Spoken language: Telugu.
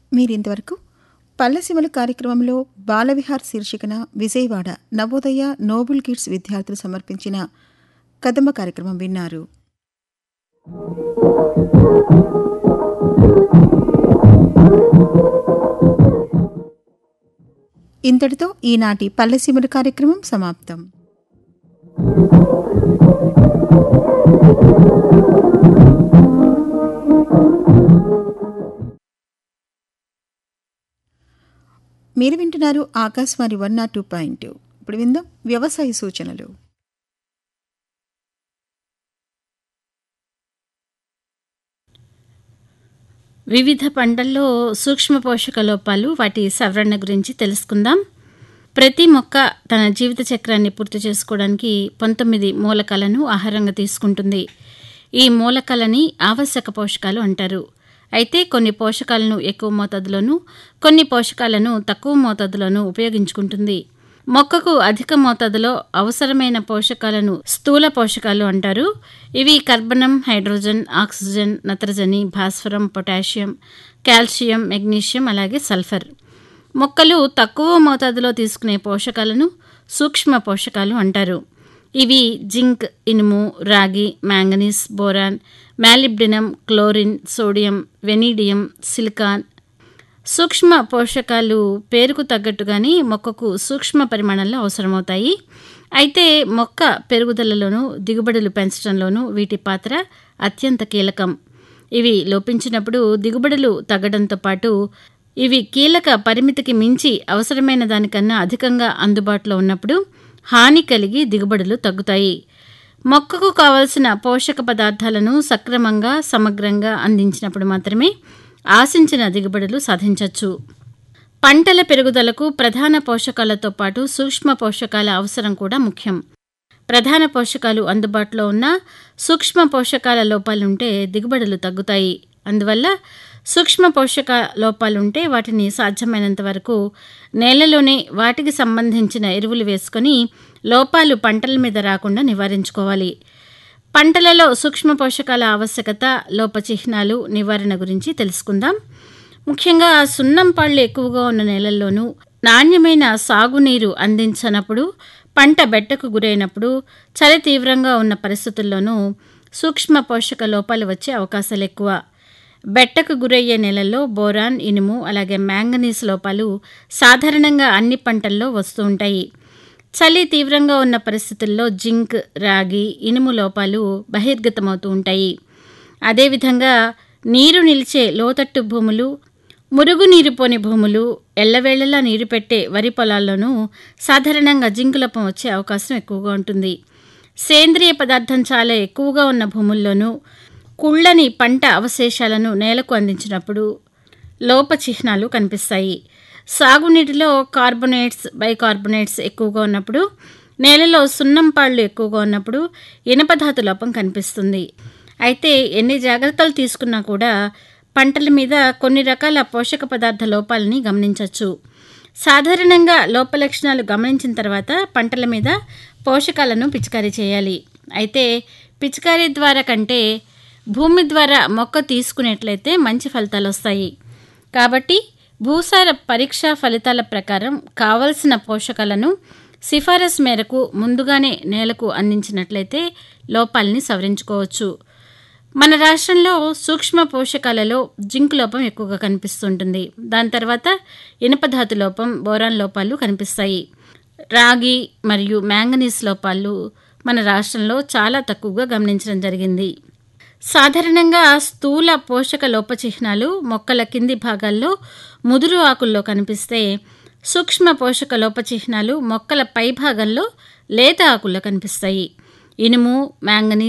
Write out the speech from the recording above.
మీరింతవరకు పల్లెసీమల కార్యక్రమంలో బాలవిహార్ శీర్షికన విజయవాడ నవోదయ నోబుల్ కిడ్స్ విద్యార్థులు సమర్పించిన కదమ్మ కార్యక్రమం విన్నారు ఇంతటితో ఈనాటి పల్లెసీమల కార్యక్రమం సమాప్తం మీరు వింటున్నారు Akashvani one nought two point two ఇప్పుడు విందాం వ్యవసాయ సూచనలు వివిధ పంటల్లో సూక్ష్మ పోషక లోపాలు వాటి సవరణ గురించి తెలుసుకుందాం ప్రతి మొక్క తన జీవిత చక్రాన్ని పూర్తి చేసుకోవడానికి పంతొమ్మిది మూలకాలను ఆహారంగా తీసుకుంటుంది ఈ మూలకాలని ఆవశ్యక పోషకాలు అంటారు అయితే కొన్ని పోషకాలను ఎక్కువ మోతాదులోనూ కొన్ని పోషకాలను తక్కువ మోతాదులోనూ ఉపయోగించుకుంటుంది మొక్కకు అధిక మోతాదులో అవసరమైన పోషకాలను స్థూల పోషకాలు అంటారు ఇవి కర్బనం హైడ్రోజన్ ఆక్సిజన్ నత్రజని భాస్వరం పొటాషియం కాల్షియం మెగ్నీషియం అలాగే సల్ఫర్ మొక్కలు తక్కువ మోతాదులో తీసుకునే పోషకాలను సూక్ష్మ పోషకాలు అంటారు ఇవి జింక్ ఇనుము రాగి manganese boron molybdenum chlorine sodium vanadium silicon సూక్ష్మ పోషకాలు పేరుకు తగ్గట్టుగానే మొక్కకు సూక్ష్మ పరిమాణంలో అవసరమవుతాయి అయితే మొక్క పెరుగుదలలోనూ దిగుబడులు పెంచడంలోనూ వీటి పాత్ర అత్యంత కీలకం ఇవి లోపించినప్పుడు దిగుబడులు తగ్గడంతో పాటు ఇవి కీలక పరిమితికి మించి అవసరమైన దానికన్నా అధికంగా అందుబాటులో ఉన్నప్పుడు హాని కలిగి దిగుబడులు తగ్గుతాయి మొక్కకు కావలసిన పోషక పదార్థాలను సక్రమంగా సమగ్రంగా అందించినప్పుడు మాత్రమే ఆశించిన దిగుబడులు సాధించవచ్చు పంటల పెరుగుదలకు ప్రధాన పోషకాలతో పాటు సూక్ష్మ పోషకాల అవసరం కూడా ముఖ్యం ప్రధాన పోషకాలు అందుబాటులో ఉన్న సూక్ష్మ పోషకాల లోపాలుంటే దిగుబడులు తగ్గుతాయి అందువల్ల సూక్ష్మ పోషక లోపాలుంటే వాటిని సాధ్యమైనంత వరకు నేలలోనే వాటికి సంబంధించిన ఎరువులు వేసుకొని లోపాలు పంటల మీద రాకుండా నివారించుకోవాలి పంటలలో సూక్ష్మ పోషకాల ఆవశ్యకత లోప చిహ్నాలు నివారణ గురించి తెలుసుకుందాం ముఖ్యంగా సున్నం పళ్ళు ఎక్కువగా ఉన్న నేలల్లోనూ నాణ్యమైన సాగునీరు అందించనప్పుడు పంట బెట్టకు గురైనప్పుడు చలి తీవ్రంగా ఉన్న పరిస్థితుల్లోనూ సూక్ష్మ పోషక లోపాలు వచ్చే అవకాశాలు ఎక్కువ బెట్టకు గురయ్యే నెలల్లో బోరాన్ ఇనుము అలాగే మ్యాంగనీస్ లోపాలు సాధారణంగా అన్ని పంటల్లో వస్తూ ఉంటాయి చలి తీవ్రంగా ఉన్న పరిస్థితుల్లో జింక్ రాగి ఇనుము లోపాలు బహిర్గతమవుతూ ఉంటాయి అదేవిధంగా నీరు నిలిచే లోతట్టు భూములు మురుగునీరు పోని భూములు ఎల్లవేళలా నీరు పెట్టే వరి పొలాల్లోనూ సాధారణంగా జింక్ లోపం వచ్చే అవకాశం ఎక్కువగా ఉంటుంది సేంద్రియ పదార్థం చాలా ఎక్కువగా ఉన్న భూముల్లోనూ కుళ్ళని పంట అవశేషాలను నేలకు అందించినప్పుడు లోప చిహ్నాలు కనిపిస్తాయి సాగునీటిలో కార్బొనేట్స్ బైకార్బొనేట్స్ ఎక్కువగా ఉన్నప్పుడు నేలలో సున్నం పాళ్ళు ఎక్కువగా ఉన్నప్పుడు ఇనపధాతు లోపం కనిపిస్తుంది అయితే ఎన్ని జాగ్రత్తలు తీసుకున్నా కూడా పంటల మీద కొన్ని రకాల పోషక పదార్థ లోపాలని గమనించవచ్చు సాధారణంగా లోప లక్షణాలు గమనించిన తర్వాత పంటల మీద పోషకాలను పిచికారీ చేయాలి అయితే పిచికారీ ద్వారా కంటే భూమి ద్వారా మొక్క తీసుకునేట్లయితే మంచి ఫలితాలు వస్తాయి కాబట్టి భూసార పరీక్ష ఫలితాల ప్రకారం కావలసిన పోషకాలను సిఫారసు మేరకు ముందుగానే నేలకు అందించినట్లయితే లోపాలని సవరించుకోవచ్చు మన రాష్ట్రంలో సూక్ష్మ పోషకాలలో జింక్ లోపం ఎక్కువగా కనిపిస్తుంటుంది దాని తర్వాత ఇనుపధాతు లోపం బోరాన్ లోపాలు కనిపిస్తాయి రాగి మరియు మ్యాంగనీస్ లోపాలు మన రాష్ట్రంలో చాలా తక్కువగా గమనించడం జరిగింది సాధారణంగా స్థూల పోషక లోప చిహ్నాలు మొక్కల కింది భాగాల్లో ముదురు ఆకుల్లో కనిపిస్తే సూక్ష్మ పోషక లోప చిహ్నాలు మొక్కల పై భాగంలో లేత ఆకుల్లో కనిపిస్తాయి ఇనుము మ్యాంగనీస్